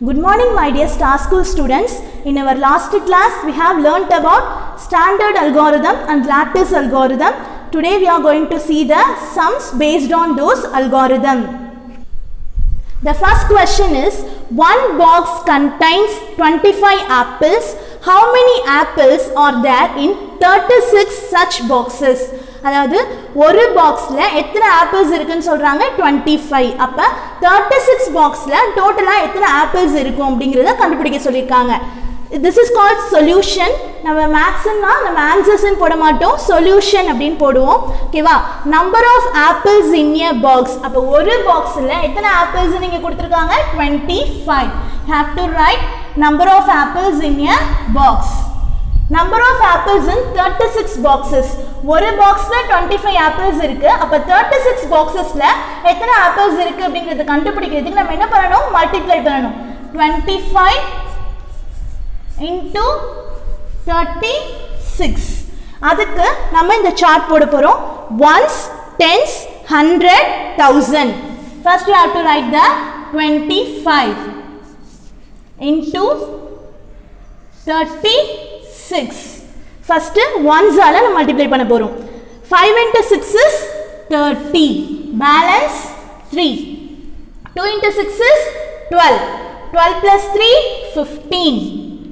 Good morning, my dear Star School students. In our last class, we have learnt about standard algorithm and lattice algorithm. Today, we are going to see the sums based on those algorithm. The first question is one box contains 25 apples. How many apples are there in 36 such boxes? அதாவது ஒரு பாக்ஸில் எத்தனை apples இருக்குன்னு சொல்கிறாங்க twenty five அப்போ thirty six பாக்ஸில் டோட்டலாக எத்தனை ஆப்பிள்ஸ் இருக்கும் அப்படிங்கிறத கண்டுபிடிக்க சொல்லியிருக்காங்க திஸ் இஸ் கால்ட் சொல்யூஷன் நம்ம மேக்ஸ்னா நம்ம ஆன்சர்ஸ்ன்னு போட மாட்டோம் சொல்யூஷன் அப்படின்னு போடுவோம் ஓகேவா number of apples in a box அப்போ ஒரு பாக்ஸில் எத்தனை ஆப்பிள்ஸ் நீங்கள் கொடுத்துருக்காங்க twenty five have to write number of apples in a box number of apples in thirty six boxes ஒரு பாக்ஸில் டுவெண்ட்டி ஃபைவ் ஆப்பிள்ஸ் இருக்கு அப்போ தேர்ட்டி சிக்ஸ் பாக்ஸஸில் எத்தனை ஆப்பிள்ஸ் இருக்கு அப்படிங்கிறத கண்டுபிடிக்கிறதுக்கு நம்ம என்ன பண்ணணும் மல்டிப்ளை பண்ணணும் twenty five into thirty six அதுக்கு நம்ம இந்த சார்ட் போட போகிறோம் ones tens hundred thousand first you have to write the twenty five into thirty six first ஒன்ஸால் நம்ம மல்டிப்ளை பண்ண போகிறோம் five into six is thirty balance three two into six is twelve twelve plus three fifteen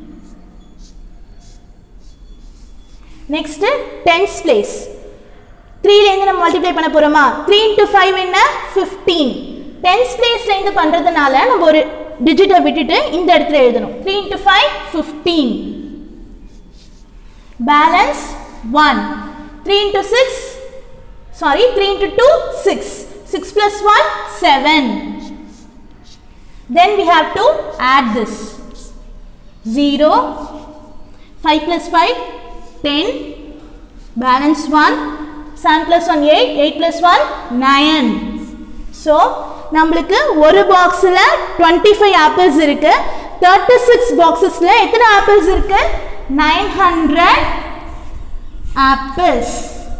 next tens place த்ரீலேருந்து நம்ம multiply பண்ண போகிறோமா three into five என்ன fifteen tens பிளேஸ்லேருந்து பண்ணுறதுனால நம்ம ஒரு டிஜிட்டை விட்டுட்டு இந்த இடத்துல எழுதணும் three into five fifteen balance 1 3 into 6 sorry 3 into 2 6 6 plus 1 7 then we have to add this 0 5 plus 5 10 balance 1 7 plus 1 8 8 plus 1 9 so நம்மளுக்கு ஒரு பாக்ஸில் டுவெண்ட்டி ஃபைவ் ஆப்பிள்ஸ் இருக்கு தேர்ட்டி சிக்ஸ் பாக்ஸஸில் எத்தனை ஆப்பிள்ஸ் இருக்கு 900 apples.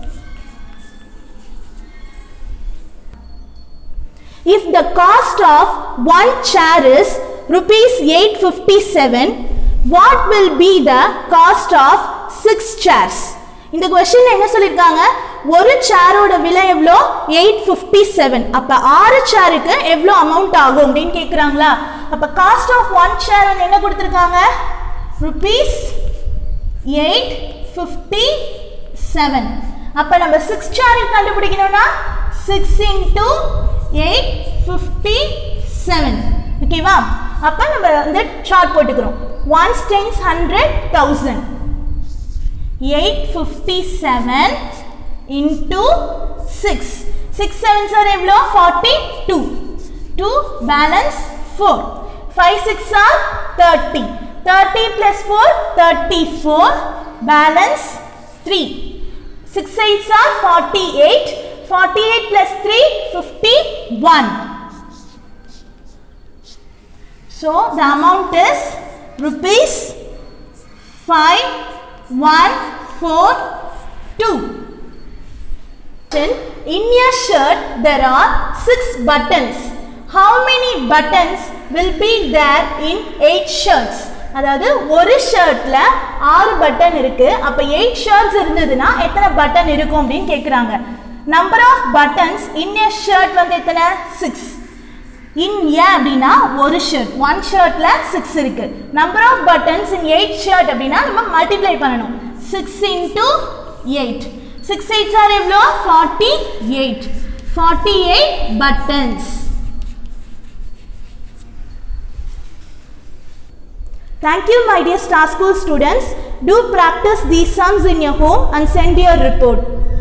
If the cost of one chair is rupees 857, what will be the cost of six chairs? இந்த கொஸ்டின்ல என்ன சொல்லியிருக்காங்க ஒரு சேரோட விலை எவ்வளோ எயிட் ஃபிஃப்டி செவன் அப்போ ஆறு சேருக்கு எவ்வளோ அமௌண்ட் ஆகும் அப்படின்னு கேட்குறாங்களா அப்போ காஸ்ட் ஆஃப் ஒன் சேர் என்ன கொடுத்துருக்காங்க ருபீஸ் எயிட் ஃபிஃப்டி செவன் அப்போ நம்ம சிக்ஸ் சேரில் கண்டுபிடிக்கணும்னா six into eight fifty seven ஓகேவா அப்போ நம்ம வந்து சார்ட் போட்டுக்கிறோம் ones tens hundred thousand eight fifty seven into six six seven sir எவ்வளோ forty two two balance four five six are thirty 30 plus 4, 34, balance 3. 6 8s are 48, 48 plus 3, 51. So, the amount is rupees 5, 1, 4, 2. In your shirt, there are 6 buttons. How many buttons will be there in 8 shirts? அதாவது ஒரு ஷர்ட்ல ஆறு button இருக்கு அப்ப eight shirts இருந்ததுன்னா எத்தனை button இருக்கும் அப்படின்னு கேட்குறாங்க number of buttons in a shirt வந்து எத்தனை சிக்ஸ் இன் ஏ அப்படின்னா ஒரு ஷர்ட் ஒன் ஷர்ட்ல சிக்ஸ் இருக்கு number of buttons in eight shirt அப்படின்னா நம்ம மல்டிப்ளை பண்ணணும் six into eight six eights are எவ்வளோ forty eight forty eight buttons Thank you my dear Star School students. Do practice these sums in your home and send your report.